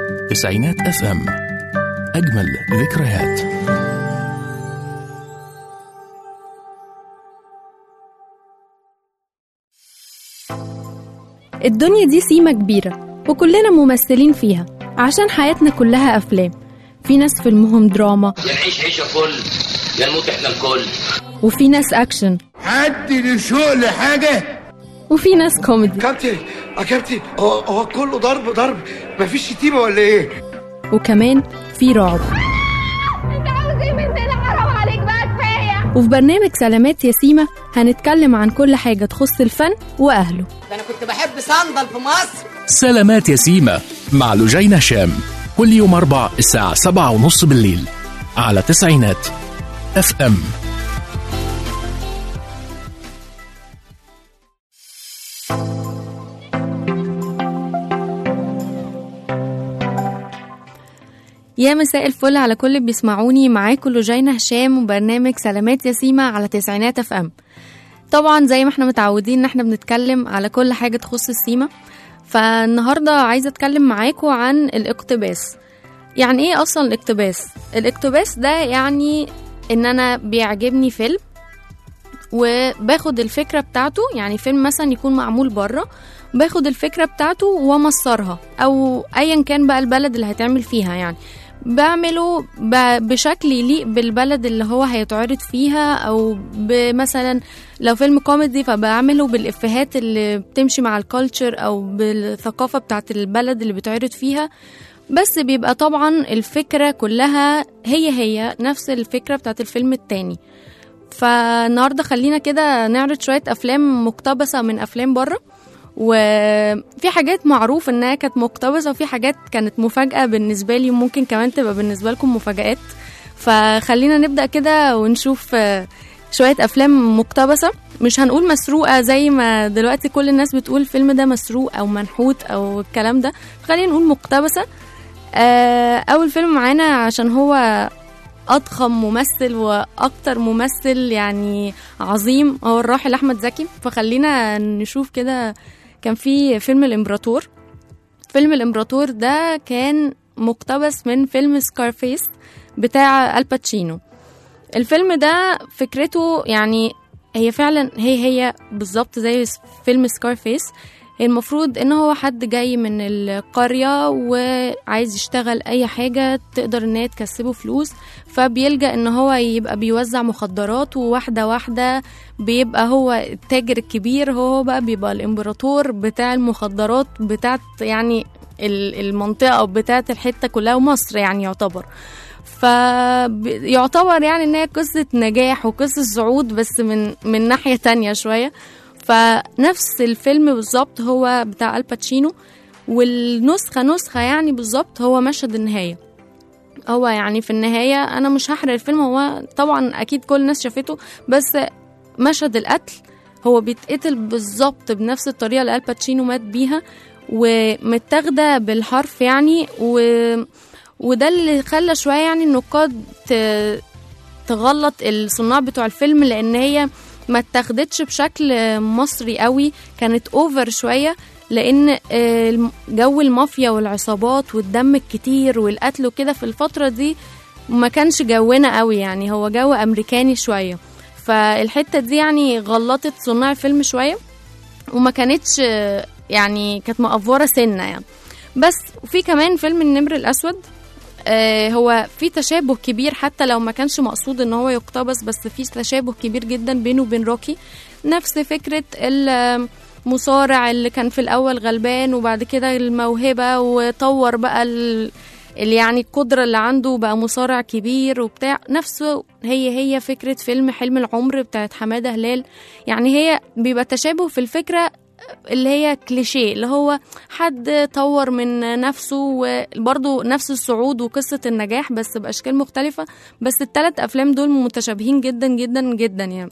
تسعينات اف ام اجمل ذكريات الدنيا دي سيمة كبيرة وكلنا ممثلين فيها عشان حياتنا كلها أفلام في ناس فيلمهم دراما يا نعيش عيشة فل يا نموت احنا الكل وفي ناس أكشن حد لشوق لحاجة وفي ناس كوميدي كابتن يا كابتن هو هو كله ضرب ضرب مفيش شتيمة ولا ايه؟ وكمان في رعب انت عاوز ايه مننا حرام عليك بقى كفايه وفي برنامج سلامات يا سيما هنتكلم عن كل حاجة تخص الفن وأهله ده انا كنت بحب صندل في مصر سلامات يا سيما مع لجين هشام كل يوم أربع الساعة سبعة ونص بالليل على تسعينات اف ام يا مساء الفل على كل اللي بيسمعوني معاكم لجينا هشام وبرنامج سلامات يا سيما على تسعينات اف ام طبعا زي ما احنا متعودين ان احنا بنتكلم على كل حاجة تخص السيما فالنهاردة عايزة اتكلم معاكم عن الاقتباس يعني ايه اصلا الاقتباس الاقتباس ده يعني ان انا بيعجبني فيلم وباخد الفكرة بتاعته يعني فيلم مثلا يكون معمول بره باخد الفكرة بتاعته ومصرها او ايا كان بقى البلد اللي هيتعمل فيها يعني بعمله ب- بشكل يليق بالبلد اللي هو هيتعرض فيها او مثلا لو فيلم كوميدي فبعمله بالافيهات اللي بتمشي مع الكالتشر او بالثقافة بتاعت البلد اللي بيتعرض فيها بس بيبقى طبعا الفكرة كلها هي هي نفس الفكرة بتاعت الفيلم التاني فالنهارده خلينا كده نعرض شوية أفلام مقتبسة من أفلام بره وفي حاجات معروف إنها كانت مقتبسة وفي حاجات كانت مفاجأة بالنسبة لي وممكن كمان تبقى بالنسبة لكم مفاجآت فخلينا نبدأ كده ونشوف آه، شوية أفلام مقتبسة مش هنقول مسروقة زي ما دلوقتي كل الناس بتقول الفيلم ده مسروق أو منحوت أو الكلام ده خلينا نقول مقتبسة آه، أول فيلم معانا عشان هو اضخم ممثل واكتر ممثل يعني عظيم هو الراحل احمد زكي فخلينا نشوف كده كان في فيلم الامبراطور فيلم الامبراطور ده كان مقتبس من فيلم سكارفيس بتاع الباتشينو الفيلم ده فكرته يعني هي فعلا هي هي بالظبط زي فيلم سكارفيس المفروض ان هو حد جاي من القرية وعايز يشتغل اي حاجة تقدر ان هي تكسبه فلوس فبيلجأ ان هو يبقى بيوزع مخدرات وواحدة واحدة بيبقى هو التاجر الكبير هو بقى بيبقى الامبراطور بتاع المخدرات بتاعت يعني ال- المنطقة او بتاعت الحتة كلها ومصر يعني يعتبر فيعتبر يعني ان هي قصة نجاح وقصة صعود بس من من ناحية تانية شوية فنفس الفيلم بالظبط هو بتاع الباتشينو والنسخة نسخة يعني بالظبط هو مشهد النهاية هو يعني في النهاية أنا مش هحرق الفيلم هو طبعا أكيد كل الناس شافته بس مشهد القتل هو بيتقتل بالظبط بنفس الطريقة اللي الباتشينو مات بيها ومتاخدة بالحرف يعني و... وده اللي خلى شوية يعني النقاد ت... تغلط الصناع بتوع الفيلم لأن هي ما اتاخدتش بشكل مصري قوي كانت اوفر شويه لان آه، الم- جو المافيا والعصابات والدم الكتير والقتل وكده في الفتره دي ما كانش جونا قوي يعني هو جو امريكاني شويه فالحته دي يعني غلطت صناع الفيلم شويه وما كانتش آه، يعني كانت مقفوره سنه يعني بس وفي كمان فيلم النمر الاسود آه، هو في تشابه كبير حتى لو ما كانش مقصود ان هو يقتبس بس في تشابه كبير جدا بينه وبين روكي نفس فكرة المصارع اللي كان في الاول غلبان وبعد كده الموهبة وطور بقى ال اللي يعني القدرة اللي عنده بقى مصارع كبير وبتاع نفسه هي هي فكرة فيلم حلم العمر بتاعت حمادة هلال يعني هي بيبقى تشابه في الفكرة اللي هي كليشيه اللي هو حد طور من نفسه وبرضه نفس الصعود وقصة النجاح بس بأشكال مختلفة بس التلات أفلام دول متشابهين جدا جدا جدا يعني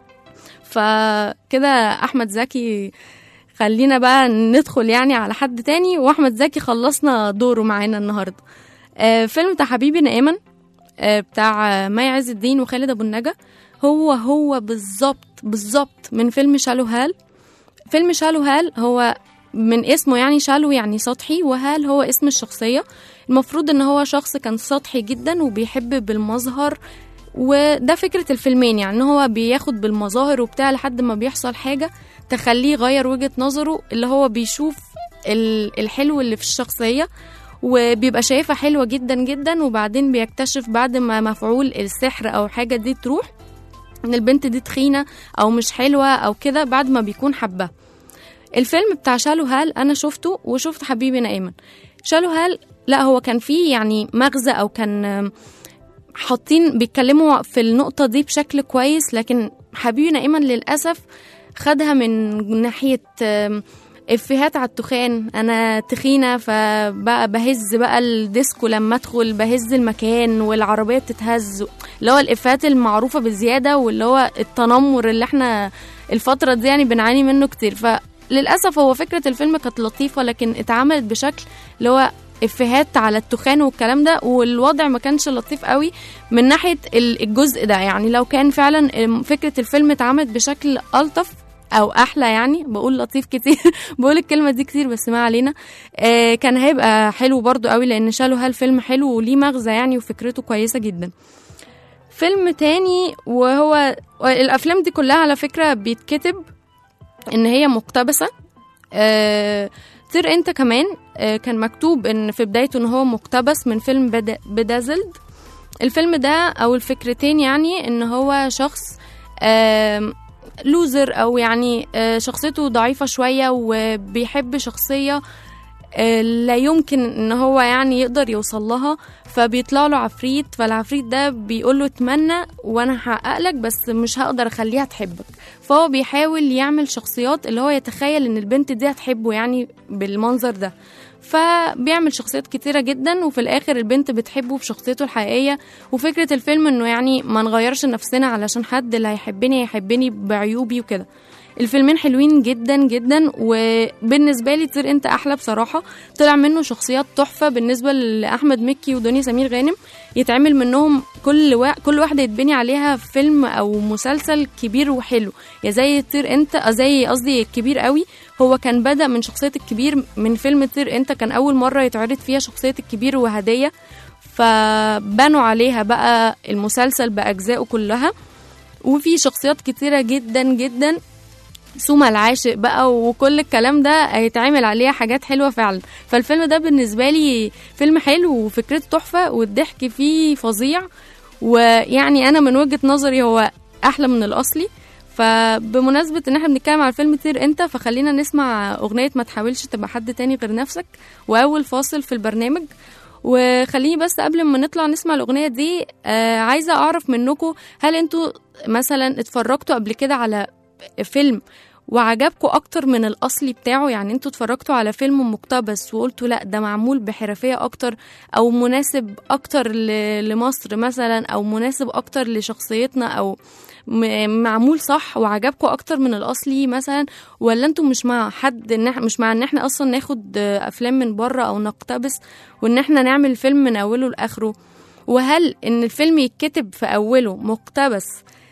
فكده أحمد زكي خلينا بقى ندخل يعني على حد تاني وأحمد زكي خلصنا دوره معانا النهاردة آه، فيلم بتاع حبيبي نائما آه، بتاع مي عز الدين وخالد أبو النجا هو هو بالظبط بالظبط من فيلم شالو هال فيلم شالو هال هو من اسمه يعني شالو يعني سطحي وهال هو اسم الشخصية المفروض ان هو شخص كان سطحي جدا وبيحب بالمظهر وده فكرة الفيلمين يعني ان هو بياخد بالمظاهر وبتاع لحد ما بيحصل حاجة تخليه يغير وجهة نظره اللي هو بيشوف ال- الحلو اللي في الشخصية وبيبقى شايفها حلوة جدا جدا وبعدين بيكتشف بعد ما مفعول السحر أو حاجة دي تروح إن البنت دي تخينة أو مش حلوة أو كده بعد ما بيكون حبها الفيلم بتاع شالو هال أنا شفته وشفت حبيبي نايما شالو هال لا هو كان فيه يعني مغزى أو كان آم، حاطين بيتكلموا في النقطة دي بشكل كويس لكن حبيبي نائما للأسف خدها من ناحية آم، افيهات على التخان انا تخينه فبقى بهز بقى الديسكو لما ادخل بهز المكان والعربيه بتتهز اللي هو الافيهات المعروفه بزياده واللي هو التنمر اللي احنا الفتره دي يعني بنعاني منه كتير فللاسف هو فكره الفيلم كانت لطيفه لكن اتعملت بشكل اللي هو افيهات على التخان والكلام ده والوضع ما كانش لطيف قوي من ناحيه ال- الجزء ده يعني لو كان فعلا ام- فكره الفيلم اتعملت بشكل الطف او احلى يعني بقول لطيف كتير بقول الكلمه دي كتير بس ما علينا آه كان هيبقى حلو برضو قوي لان شالو هالفيلم حلو وليه مغزى يعني وفكرته كويسه جدا فيلم تاني وهو الافلام دي كلها على فكره بيتكتب ان هي مقتبسه آه طير انت كمان آه كان مكتوب ان في بدايته ان هو مقتبس من فيلم بدا- بدازلد الفيلم ده او الفكرتين يعني ان هو شخص آم، لوزر او يعني آه، شخصيته ضعيفه شويه وبيحب شخصيه آه، لا يمكن ان هو يعني يقدر يوصل لها فبيطلع له عفريت فالعفريت ده بيقول له اتمنى وانا هحقق لك بس مش هقدر اخليها تحبك فهو بيحاول يعمل شخصيات اللي هو يتخيل ان البنت دي هتحبه يعني بالمنظر ده فبيعمل شخصيات كتيرة جدا وفي الآخر البنت بتحبه بشخصيته الحقيقية وفكرة الفيلم إنه يعني ما نغيرش نفسنا علشان حد اللي هيحبني هيحبني بعيوبي وكده الفيلمين حلوين جدا جدا وبالنسبه لي طير انت احلى بصراحه طلع منه شخصيات تحفه بالنسبه لاحمد مكي ودنيا سمير غانم يتعمل منهم كل وا... كل واحده يتبني عليها فيلم او مسلسل كبير وحلو يا زي طير انت آه زي قصدي الكبير قوي هو كان بدا من شخصيه الكبير من فيلم طير انت كان اول مره يتعرض فيها شخصيه الكبير وهديه فبنوا عليها بقى المسلسل باجزائه كلها وفي شخصيات كتيره جدا جدا سوما العاشق بقى وكل الكلام ده هيتعمل عليها حاجات حلوه فعلا فالفيلم ده بالنسبه لي فيلم حلو وفكرته تحفه والضحك فيه فظيع ويعني انا من وجهه نظري هو احلى من الاصلي فبمناسبة ان احنا بنتكلم على فيلم طير انت فخلينا نسمع اغنية ما تحاولش تبقى حد تاني غير نفسك واول فاصل في البرنامج وخليني بس قبل ما نطلع نسمع الاغنية دي آه عايزة اعرف منكم هل انتوا مثلا اتفرجتوا قبل كده على فيلم وعجبكم اكتر من الاصلي بتاعه يعني انتوا اتفرجتوا على فيلم مقتبس وقلتوا لا ده معمول بحرفيه اكتر او مناسب اكتر ل- لمصر مثلا او مناسب اكتر لشخصيتنا او م- معمول صح وعجبكم اكتر من الاصلي مثلا ولا انتوا مش مع حد ان إح- مش مع ان احنا اصلا ناخد آه، افلام من بره او نقتبس وان احنا نعمل فيلم من اوله لاخره وهل ان الفيلم يتكتب في اوله مقتبس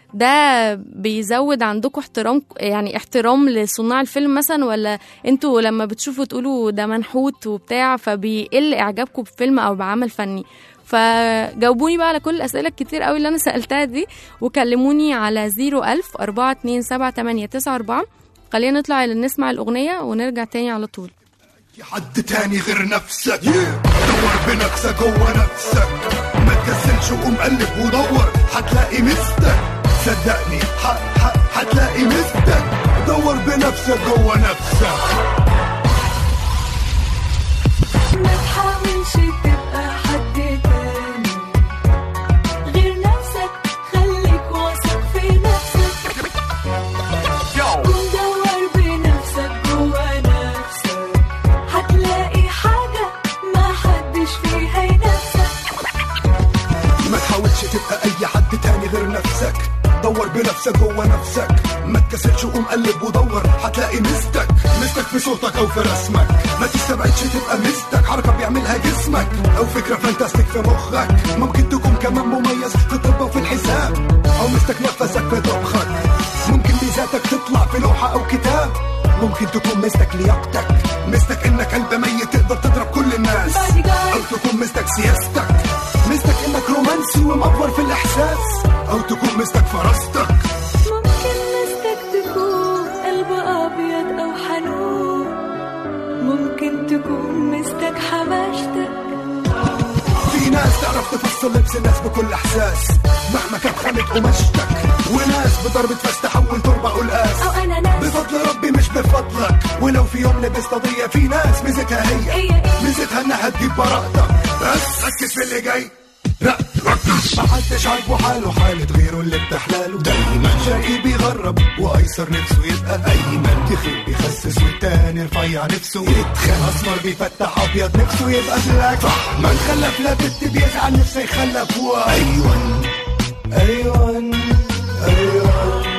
ده بيزود عندكم احترام يعني احترام لصناع الفيلم مثلا ولا انتوا لما بتشوفوا تقولوا ده منحوت وبتاع فبيقل اعجابكم بالفيلم او بعمل فني فجاوبوني بقى على كل الاسئله الكتير قوي اللي انا سالتها دي وكلموني على 01000 427 خلينا نطلع نسمع الاغنيه ونرجع تاني على طول في حد تاني غير نفسك دور بنفسك جوه نفسك ما تكسلش وقوم قلب ودور هتلاقي مستك صدقني ح- ح- هتلاقي مستك دور بنفسك جوه نفسك ما تحاولش تبقى حد تاني غير نفسك خليك واثق في نفسك ودور بنفسك جوا نفسك هتلاقي حاجة ما حدش فيها ينافسك ما تحاولش تبقى اي حد تاني غير نفسك دور بنفسك جوه نفسك ما تكسلش وقوم قلب ودور هتلاقي مستك مستك في صوتك او في رسمك ما تستبعدش تبقى مستك حركه بيعملها جسمك او فكره فانتاستيك في مخك ممكن تكون كمان مميز في الطب وفي الحساب او مستك نفسك في طبخك ممكن ميزاتك تطلع في لوحه او كتاب ممكن تكون مستك لياقتك مستك انك قلب ميت تقدر تضرب كل الناس او تكون مستك سياستك مستك انك رومانسي ومأفور في الاحساس او تكون مستك فراستك ممكن مستك تكون قلب أبيض أو حنون ممكن تكون مستك حماشتك في ناس تعرف تفصل لبس الناس بكل احساس مهما كانت خانت قماشتك وناس بضربة فاس تحول تربة قلقاس أو أنا ناس بفضل ربي مش بفضلك ولو في يوم لبست قضية في ناس ميزتها هي هي إيه؟ ميزتها انها تجيب براءتك بس ركز في اللي جاي لا ركز محدش عاجبه حاله حالة غيره اللي بتحلاله دايما شقي بيغرب وايسر نفسه يبقى ايمن تخيل بيخسس والتاني رفيع نفسه يتخن اسمر بيفتح ابيض نفسه يبقى بلاك صح من خلف لا بنت بيزعل نفسه يخلف و ايوان ايوان ايوان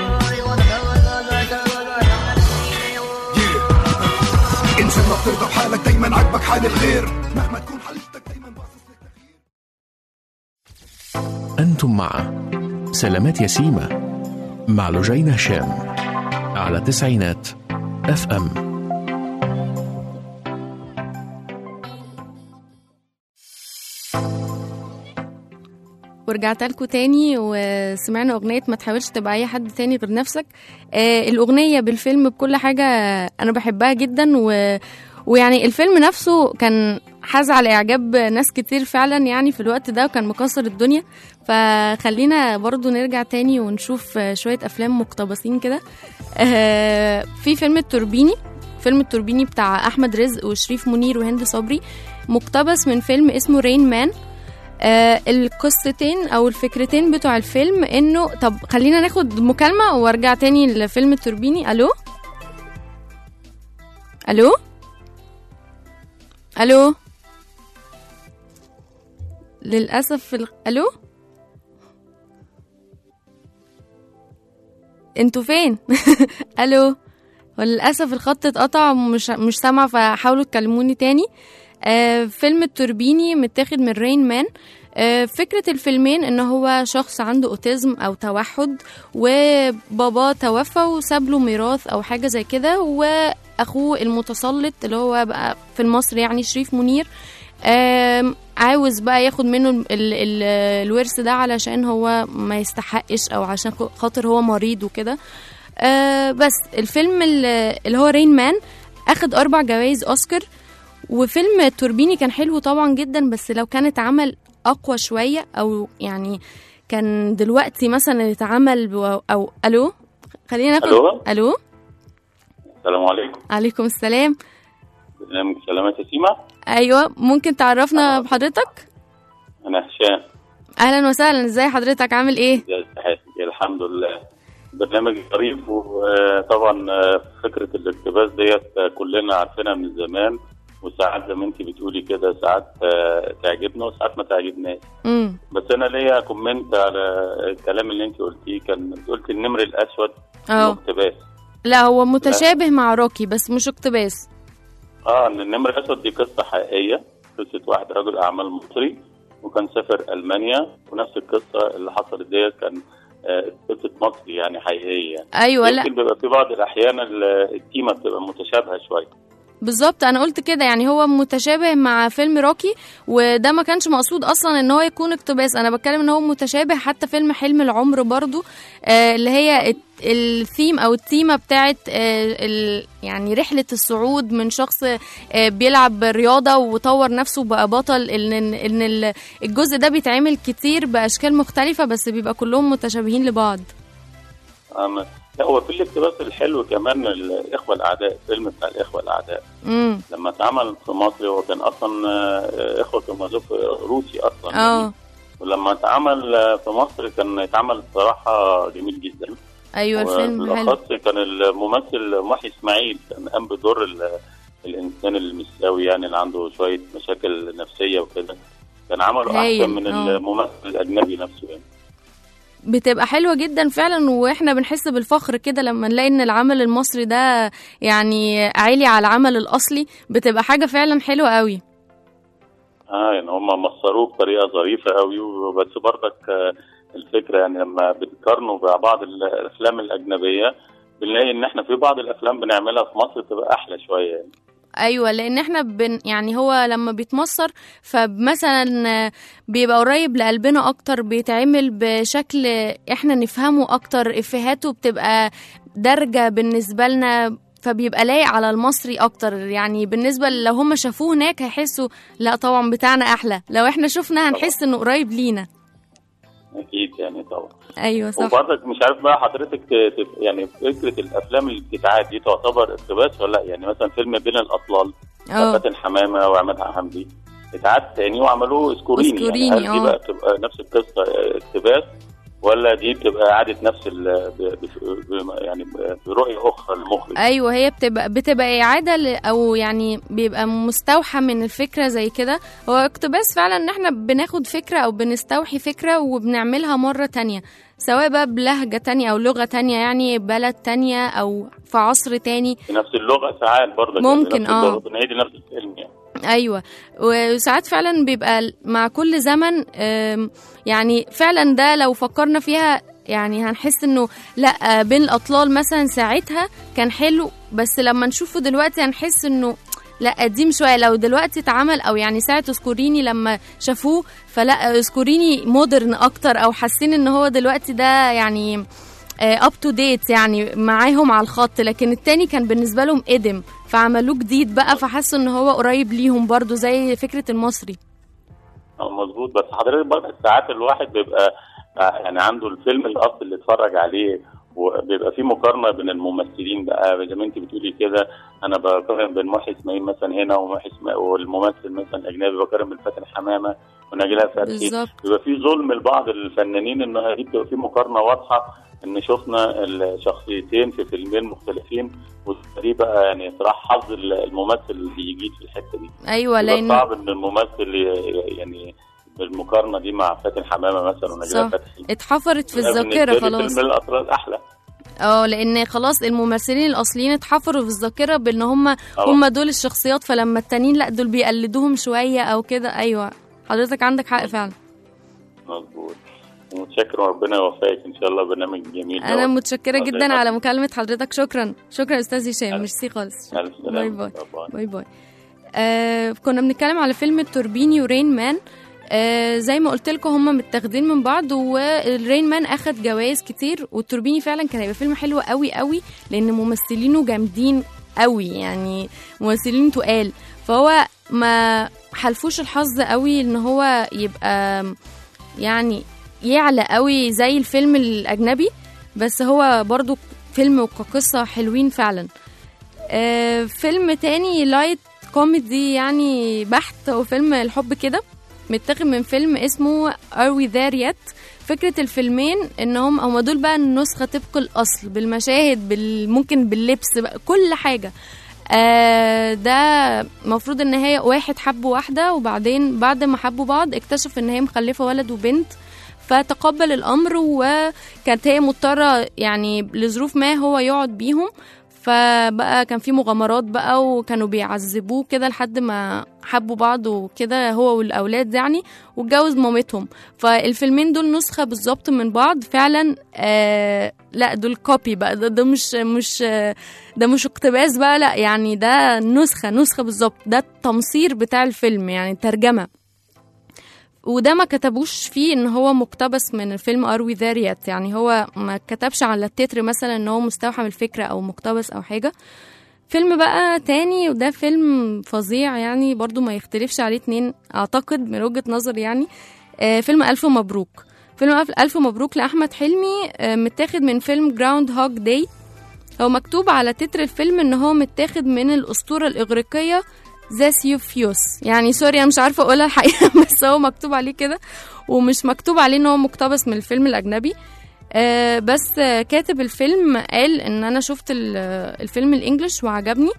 Yeah. انسان ما بترضى بحالك دايما عاجبك حال الغير مهما تكون حالتك دايما باصص للتغيير أنتم مع سلامات يسيمة مع لجين هشام على تسعينات اف ام ورجعت لكم تاني وسمعنا أغنية ما تحاولش تبقى أي حد تاني غير نفسك آه الأغنية بالفيلم بكل حاجة أنا بحبها جدا و... ويعني الفيلم نفسه كان حاز على إعجاب ناس كتير فعلا يعني في الوقت ده وكان مكسر الدنيا فخلينا برضو نرجع تاني ونشوف آه، شوية أفلام مقتبسين كده آه في فيلم التوربيني فيلم التوربيني بتاع أحمد رزق وشريف منير وهند صبري مقتبس من فيلم اسمه رين مان آه القصتين او الفكرتين بتوع الفيلم انه طب خلينا ناخد مكالمه وارجع تاني لفيلم التوربيني الو الو الو للاسف ال... الو انتوا فين الو وللاسف الخط اتقطع ومش مش سامعه فحاولوا تكلموني تاني آه فيلم التوربيني متاخد من رين مان آه فكرة الفيلمين ان هو شخص عنده اوتيزم او توحد وباباه توفى وساب له ميراث او حاجة زي كده واخوه المتسلط اللي هو بقى في مصر يعني شريف منير آم، عاوز بقى ياخد منه ال ال الورث ده علشان هو ما يستحقش او عشان خاطر هو مريض وكده آه بس الفيلم ال- اللي هو رين مان اخد اربع جوائز اوسكار وفيلم توربيني كان حلو طبعا جدا بس لو كان اتعمل اقوى شويه او يعني كان دلوقتي مثلا اتعمل بو- او الو خلينا ناخد ألو؟ الو السلام عليكم عليكم السلام برنامج سلامات يتيمة ايوه ممكن تعرفنا بحضرتك أنا هشام اهلا وسهلا ازاي حضرتك عامل ايه ازي تحياتي الحمد لله برنامج ظريف وطبعا آه، فكرة الاقتباس ديت آه، كلنا عارفينها من زمان وساعات زي ما انت بتقولي كده ساعات آه، تعجبنا وساعات ما تعجبناش امم بس انا ليا كومنت على الكلام اللي انت قلتيه كان قلت النمر الاسود اه اقتباس لا هو متشابه مع روكي بس مش اقتباس اه ان النمر الاسود دي قصه حقيقيه قصه واحد رجل اعمال مصري وكان سافر المانيا ونفس القصه اللي حصلت ديت كان آه، قصه مصري يعني حقيقيه يعني. ايوه لا يمكن بيبقى في بعض الاحيان ال- التيمه بتبقى متشابهه شويه بالظبط انا قلت كده يعني هو متشابه مع فيلم روكي وده ما كانش مقصود اصلا ان هو يكون اقتباس انا بتكلم ان هو متشابه حتى فيلم حلم العمر برضو آه اللي هي الت- الثيم او التيمه بتاعت آه ال يعني رحله الصعود من شخص آه بيلعب رياضه وطور نفسه بقى بطل ان ان ال- الجزء ده بيتعمل كتير باشكال مختلفه بس بيبقى كلهم متشابهين لبعض آم، لا هو في الاقتباس الحلو كمان الاخوه الاعداء الفيلم بتاع الاخوه الاعداء امم لما اتعمل في مصر هو كان اصلا آه، اخوه المازوف روسي اصلا اه ولما اتعمل آه، في مصر كان اتعمل بصراحه جميل جدا ايوه الفيلم حلو بالاخص كان الممثل محي اسماعيل كان قام بدور ال- الانسان المساوي يعني اللي عنده شويه مشاكل نفسيه وكده كان عمله هايل، احسن من آه. الممثل الاجنبي نفسه يعني بتبقى حلوة جدا فعلا واحنا بنحس بالفخر كده لما نلاقي ان العمل المصري ده يعني عالي على العمل الاصلي بتبقى حاجة فعلا حلوة قوي اه يعني هم مصروه بطريقه ظريفه قوي وبس برضك آه، الفكره يعني لما بتقارنوا مع بعض الافلام الاجنبيه بنلاقي ان احنا في بعض الافلام بنعملها في مصر تبقى احلى شويه يعني ايوه لان احنا بن يعني هو لما بيتمصر فمثلا آه، بيبقى قريب لقلبنا اكتر بيتعمل بشكل احنا نفهمه اكتر افهاته بتبقى درجه بالنسبه لنا فبيبقى لايق على المصري اكتر يعني بالنسبه لو هم شافوه هناك هيحسوا لا طبعا بتاعنا احلى لو احنا شفنا هنحس انه قريب لينا اكيد يعني طبعا ايوه صح وبرضك مش عارف بقى حضرتك ت- ت- يعني فكره الافلام اللي بتتعاد دي تعتبر اقتباس ولا لا يعني مثلا فيلم بين الاطلال اه فاتن حمامه وعماد حمدي اتعاد تاني وعملوه اسكوريني, أسكوريني، يعني هل دي آه. بقى تبقى نفس القصه اه، اقتباس ولا دي بتبقى اعاده نفس ال ب- ب- ب- يعني ب- برؤيه اخرى للمخرج ايوه هي بتبقى بتبقى اعاده ل- او يعني بيبقى مستوحى من الفكره زي كده هو اقتباس فعلا ان احنا بناخد فكره او بنستوحي فكره وبنعملها مره تانية سواء بقى بلهجه تانية او لغه تانية يعني بلد تانية او في عصر تاني في نفس اللغه ساعات برضك ممكن، نفس اه. اللغة بنعيد نفس الفيلم يعني ايوه وساعات فعلا بيبقى مع كل زمن أم، يعني فعلا ده لو فكرنا فيها يعني هنحس انه لا بين الاطلال مثلا ساعتها كان حلو بس لما نشوفه دلوقتي هنحس انه لا قديم شويه لو دلوقتي اتعمل او يعني ساعه اسكوريني لما شافوه فلا اسكوريني مودرن اكتر او حاسين ان هو دلوقتي ده يعني اب تو ديت يعني معاهم على الخط لكن التاني كان بالنسبه لهم قدم فعملوه جديد بقى فحسوا ان هو قريب ليهم برضو زي فكره المصري اه مظبوط بس حضرتك برضه ساعات الواحد بيبقى آه، يعني عنده الفيلم الاصل اللي اتفرج عليه وبيبقى في مقارنه بين الممثلين بقى زي ما انت بتقولي كده انا بقارن بين محي اسماعيل مثلا هنا ومحي اسماعيل والممثل مثلا اجنبي بقارن بين فاتن حمامه ونجلاء فتحي بالظبط بيبقى في ظلم لبعض الفنانين ان دي بتبقى في مقارنه واضحه ان شفنا الشخصيتين في فيلمين مختلفين ودي بقى يعني صراحه حظ الممثل اللي بيجيد في الحته دي ايوه يبقى لان صعب ان الممثل ي- يعني بالمقارنه دي مع فاتن حمامه مثلا ونجلاء صح. فتحي اتحفرت في يبقى الذاكره بالنسبة لي خلاص فيلم الاطلال احلى اه لان خلاص الممثلين الاصليين اتحفروا في الذاكره بان هم اه. هم دول الشخصيات فلما التانيين لا دول بيقلدوهم شويه او كده ايوه حضرتك عندك حق فعلا مظبوط متشكر وربنا يوفقك ان شاء الله برنامج جميل انا دوت. متشكره الله جدا يخليك. على مكالمه حضرتك شكرا شكرا يا استاذ هشام ألف- ميرسي خالص ألف سلامة. باي باي. باي. باي باي آه كنا بنتكلم على فيلم التوربيني ورين مان آه زي ما قلت لكم هم متاخدين من بعض والرين مان اخد جوائز كتير والتوربيني فعلا كان هيبقى فيلم حلو قوي قوي لان ممثلينه جامدين قوي يعني ممثلين تقال فهو ما حلفوش الحظ قوي ان هو يبقى يعني يعلى قوي زي الفيلم الاجنبي بس هو برضو فيلم وكقصة حلوين فعلا آه فيلم تاني لايت كوميدي يعني بحت هو فيلم الحب كده متاخد من فيلم اسمه Are We There Yet فكرة الفيلمين ان هم هم دول بقى النسخة طبق الاصل بالمشاهد بال ممكن باللبس بقى كل حاجة آه ده المفروض ان هي واحد حب واحدة وبعدين بعد ما حبوا بعض اكتشف ان هي مخلفة ولد وبنت فتقبل الامر وكانت هي مضطره يعني لظروف ما هو يقعد بيهم فبقى كان في مغامرات بقى وكانوا بيعذبوه كده لحد ما حبوا بعض وكده هو والاولاد يعني واتجوز مامتهم فالفيلمين دول نسخه بالظبط من بعض فعلا آه لا دول كوبي بقى ده, ده مش مش آه ده مش اقتباس بقى لا يعني ده نسخه نسخه بالظبط ده التمصير بتاع الفيلم يعني ترجمه وده ما كتبوش فيه ان هو مقتبس من الفيلم اروي ذاريت يعني هو ما كتبش على التتر مثلا ان هو مستوحى من الفكره او مقتبس او حاجه فيلم بقى تاني وده فيلم فظيع يعني برضو ما يختلفش عليه اتنين اعتقد من وجهه نظري يعني آه فيلم الف مبروك فيلم ألف- الف مبروك لاحمد حلمي آه متاخد من فيلم جراوند هوك داي هو مكتوب على تتر الفيلم ان هو متاخد من الاسطوره الاغريقيه زاسيوفيوس يعني سوري انا مش عارفه اقولها الحقيقه بس هو مكتوب عليه كده ومش مكتوب عليه ان هو مقتبس من الفيلم الاجنبي آه بس آه كاتب الفيلم قال ان انا شفت ال- الفيلم الانجليش وعجبني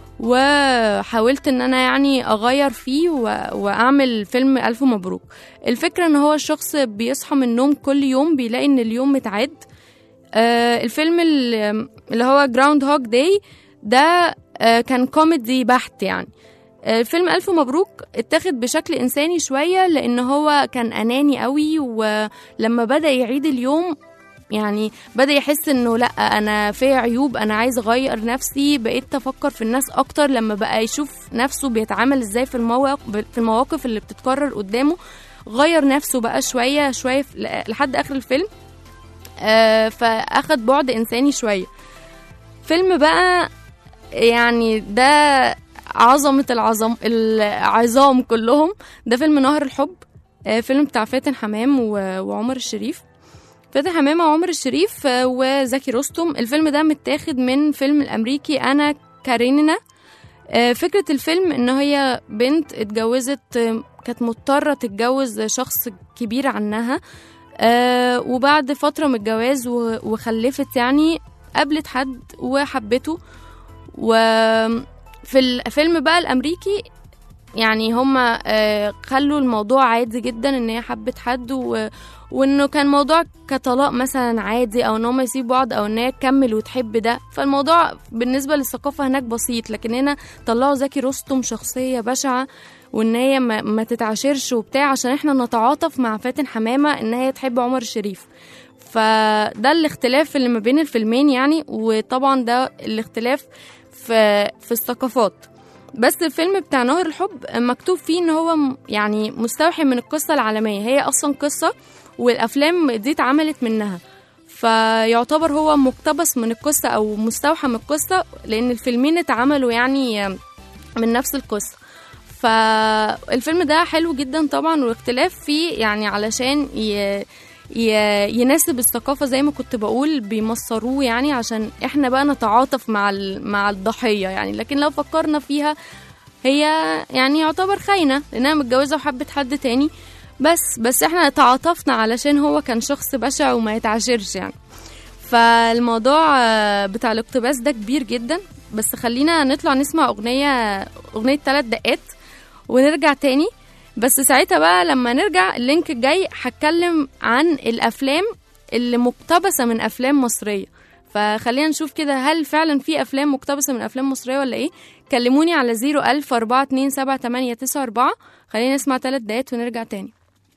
وحاولت ان انا يعني اغير فيه و- واعمل فيلم الف مبروك الفكره ان هو الشخص بيصحى من النوم كل يوم بيلاقي ان اليوم متعاد آه الفيلم ال- اللي هو جراوند هوك داي ده آه كان كوميدي بحت يعني آه، فيلم ألف مبروك اتاخد بشكل إنساني شوية لأن هو كان أناني قوي ولما بدأ يعيد اليوم يعني بدا يحس انه لا انا في عيوب انا عايز اغير نفسي بقيت افكر في الناس اكتر لما بقى يشوف نفسه بيتعامل ازاي في المواقف في المواقف اللي بتتكرر قدامه غير نفسه بقى شويه شويه في- لحد اخر الفيلم آه فاخد بعد انساني شويه فيلم بقى يعني ده عظمة العظم العظام كلهم ده فيلم نهر الحب آه، فيلم بتاع فاتن حمام و- وعمر الشريف فاتن حمام وعمر الشريف آه، وزكي رستم الفيلم ده متاخد من فيلم الأمريكي أنا كارينينا آه، فكرة الفيلم إن هي بنت اتجوزت آه، كانت مضطرة تتجوز شخص كبير عنها آه، وبعد فترة من الجواز و- وخلفت يعني قابلت حد وحبته وفي الفيلم بقى الأمريكي يعني هما آه، خلوا الموضوع عادي جدا ان هي حبت حد و... وانه كان موضوع كطلاق مثلا عادي او ان هما يسيبوا بعض او ان هي تكمل وتحب ده فالموضوع بالنسبه للثقافه هناك بسيط لكن هنا طلعوا زكي رستم شخصيه بشعه وان هي ما, ما تتعاشرش وبتاع عشان احنا نتعاطف مع فاتن حمامه ان هي تحب عمر الشريف فده الاختلاف اللي ما بين الفيلمين يعني وطبعا ده الاختلاف في في الثقافات بس الفيلم بتاع نهر الحب مكتوب فيه ان هو م- يعني مستوحي من القصه العالميه هي اصلا قصه والافلام دي اتعملت منها فيعتبر هو مقتبس من القصه او مستوحى من القصه لان الفيلمين اتعملوا يعني من نفس القصه فالفيلم ده حلو جدا طبعا والاختلاف فيه يعني علشان ي... ي- يناسب الثقافة زي ما كنت بقول بيمصروه يعني عشان احنا بقى نتعاطف مع ال- مع الضحية يعني لكن لو فكرنا فيها هي يعني يعتبر خاينة لأنها متجوزة وحبت حد تاني بس بس احنا تعاطفنا علشان هو كان شخص بشع وما يتعاشرش يعني فالموضوع آه، بتاع الاقتباس ده كبير جدا بس خلينا نطلع نسمع أغنية أغنية ثلاث دقات ونرجع تاني بس ساعتها بقى لما نرجع اللينك الجاي هتكلم عن الافلام اللي مقتبسه من افلام مصريه فخلينا نشوف كده هل فعلا في افلام مقتبسه من افلام مصريه ولا ايه كلموني على 01000 427 خلينا نسمع ثلاث دقايق ونرجع تاني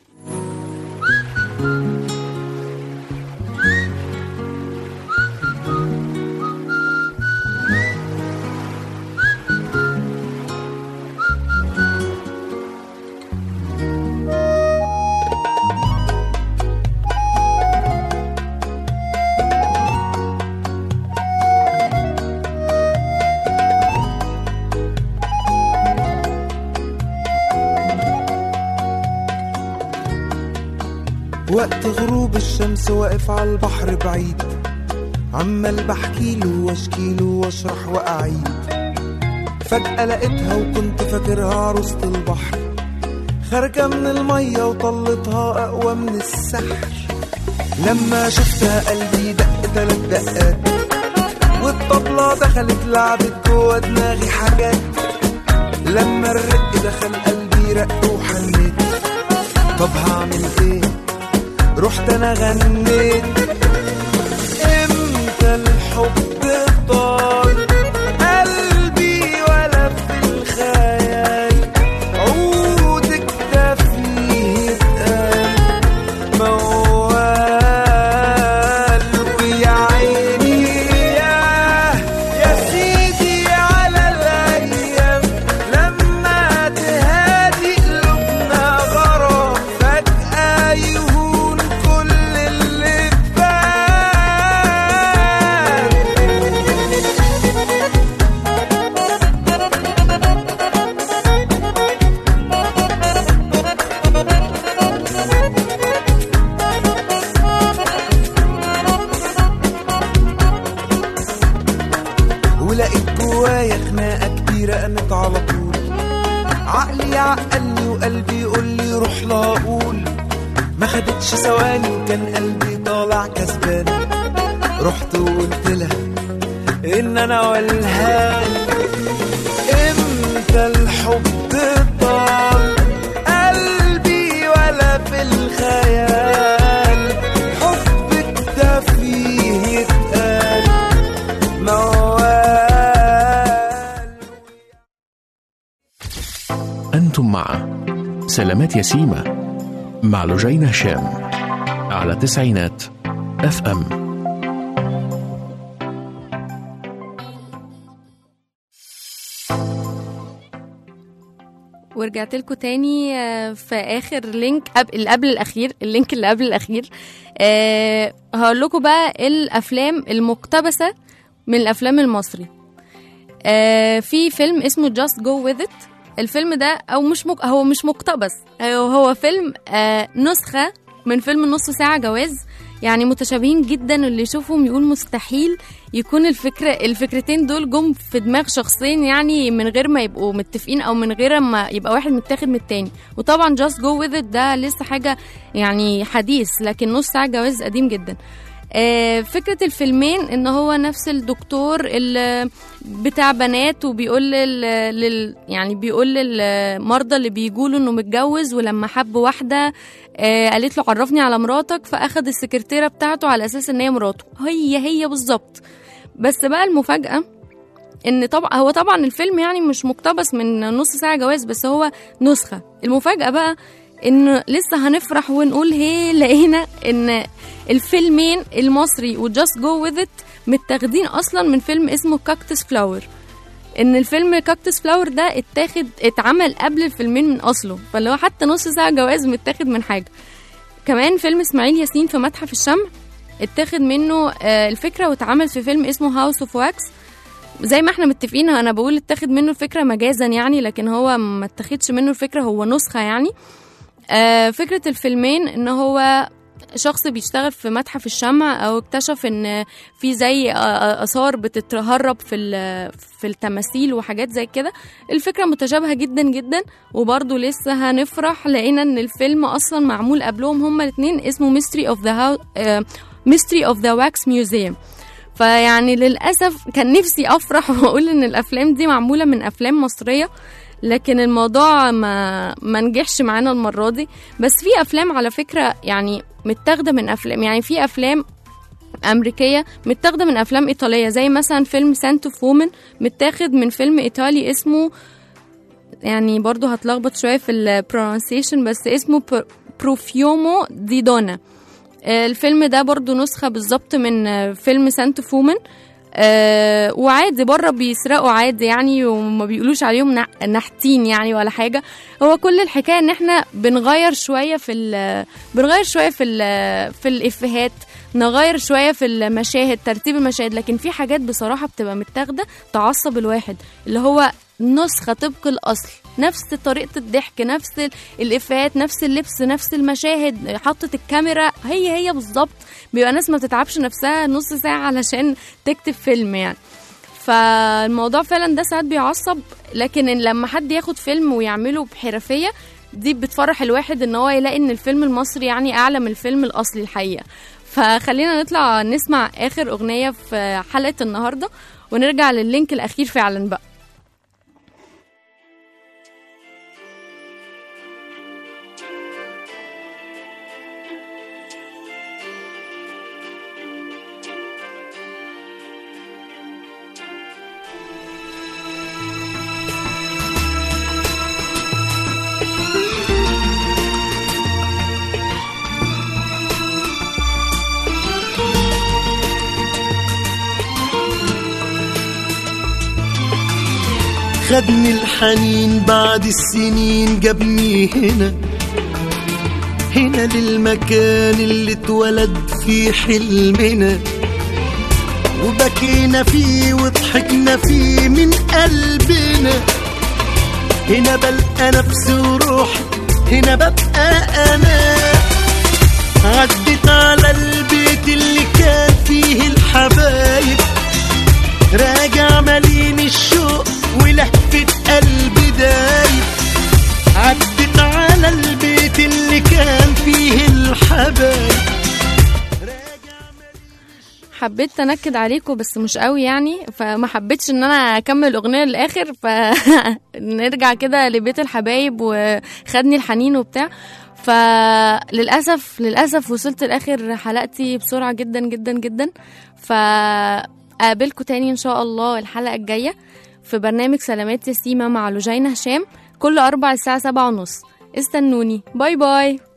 وقت غروب الشمس واقف على البحر بعيد عمال بحكيله واشكيله واشرح واعيد فجأة لقيتها وكنت فاكرها عروسة البحر خارجة من المية وطلتها أقوى من السحر لما شفتها قلبي دق تلات دقات والطبلة دخلت لعبت جوا دماغي حاجات لما الرق دخل قلبي رق وحنيت طب هعمل ايه رحت انا غنيت امتى الحب طال قلبي ولا في الخيال عودك ده فيه اتقال موال ويا عيني يا يا سيدي على الايام لما تهادي قلوبنا غرام فجأة يهون كل اللي فات ولقيت جوايا خناقة كبيرة قامت على طول عقلي عقلني وقلبي يقول لي روح لا اقول ما خدتش ثواني وكان قلبي طالع كسبان رحت وقلت لها ان انا والهان امتى الحب طال قلبي ولا في الخيال حبك ده فيه اتقال موال أنتم مع سلامات يسيمة مع لجين هشام على تسعينات اف ام ورجعت لكم تاني آه، في اخر لينك قبل اللي قبل الاخير اللينك اللي قبل الاخير أه هقول لكم بقى الافلام المقتبسه من الافلام المصري أه في فيلم اسمه Just Go With It الفيلم ده او مش مك... هو مش مقتبس هو, هو فيلم أه نسخه من فيلم نص ساعه جواز يعني متشابهين جدا اللي يشوفهم يقول مستحيل يكون الفكرة الفكرتين دول جم في دماغ شخصين يعني من غير ما يبقوا متفقين او من غير ما يبقى واحد متاخد من التاني وطبعا Just Go With It ده لسه حاجة يعني حديث لكن نص ساعة جواز قديم جدا آه، فكرة الفيلمين ان هو نفس الدكتور اللي بتاع بنات وبيقول لل... لل... يعني بيقول للمرضى اللي بيجوله انه متجوز ولما حب واحدة آه، قالت له عرفني على مراتك فاخد السكرتيرة بتاعته على اساس ان هي مراته هي هي بالظبط بس بقى المفاجأة ان طبعا هو طبعا الفيلم يعني مش مقتبس من نص ساعة جواز بس هو نسخة المفاجأة بقى ان لسه هنفرح ونقول هي لقينا ان الفيلمين المصري وجاست جو وذ ات متاخدين اصلا من فيلم اسمه كاكتس فلاور ان الفيلم كاكتس فلاور ده اتاخد اتعمل قبل الفيلمين من اصله فاللي هو حتى نص ساعة جواز متاخد من حاجة كمان فيلم اسماعيل ياسين في متحف الشمع اتاخد منه آه، الفكرة واتعمل في فيلم اسمه هاوس اوف واكس زي ما احنا متفقين انا بقول اتاخد منه الفكرة مجازا يعني لكن هو ما اتاخدش منه الفكرة هو نسخة يعني آه، فكرة الفيلمين ان هو شخص بيشتغل في متحف الشمع او اكتشف ان في زي آه، اثار بتتهرب في ال- في التماثيل وحاجات زي كده الفكره متشابهه جدا جدا وبرضه لسه هنفرح لقينا ان الفيلم اصلا معمول قبلهم هما الاثنين اسمه ميستري اوف ذا ميستري اوف ذا واكس ميوزيوم فيعني للاسف كان نفسي افرح واقول ان الافلام دي معموله من افلام مصريه لكن الموضوع ما ما نجحش معانا المره دي بس في افلام على فكره يعني متاخده من افلام يعني في افلام امريكيه متاخده من افلام ايطاليه زي مثلا فيلم سانت اوف وومن متاخد من فيلم ايطالي اسمه يعني برضو هتلخبط شويه في البرونسيشن بس اسمه بروفيومو دي دونا آه، الفيلم ده برضو نسخة بالظبط من آه، فيلم سانت فومن آه وعادي بره بيسرقوا عادي يعني وما بيقولوش عليهم نح- نحتين يعني ولا حاجة هو كل الحكاية ان احنا بنغير شوية في ال- بنغير شوية في ال- في الإفيهات نغير شوية في المشاهد ترتيب المشاهد لكن في حاجات بصراحة بتبقى متاخدة تعصب الواحد اللي هو نسخة طبق الأصل نفس طريقة الضحك نفس ال- الإفيهات نفس اللبس نفس المشاهد حطة الكاميرا هي هي بالظبط بيبقى ناس ما بتتعبش نفسها نص ساعة علشان تكتب فيلم يعني فالموضوع فعلا ده ساعات بيعصب لكن إن لما حد ياخد فيلم ويعمله بحرفية دي بتفرح الواحد ان هو يلاقي ان الفيلم المصري يعني اعلى من الفيلم الاصلي الحقيقه فخلينا نطلع نسمع اخر اغنيه في حلقه النهارده ونرجع لللينك الاخير فعلا بقى خدني الحنين بعد السنين جابني هنا هنا للمكان اللي اتولد فيه حلمنا وبكينا فيه وضحكنا فيه من قلبنا هنا بلقى نفسي وروحي هنا ببقى انا عدت على البيت اللي كان فيه الحبايب راجع مليان الشوق ولهفة قلبي دايب عدت على البيت اللي كان فيه الحبايب حبيت انكد عليكم بس مش قوي يعني فما حبيتش ان انا اكمل الاغنيه للاخر فنرجع كده لبيت الحبايب وخدني الحنين وبتاع فللاسف للاسف وصلت لاخر حلقتي بسرعه جدا جدا جدا فاقابلكم تاني ان شاء الله الحلقه الجايه في برنامج سلامات يا سيما مع لوجينا هشام كل اربع الساعه سبعة ونص استنوني باي باي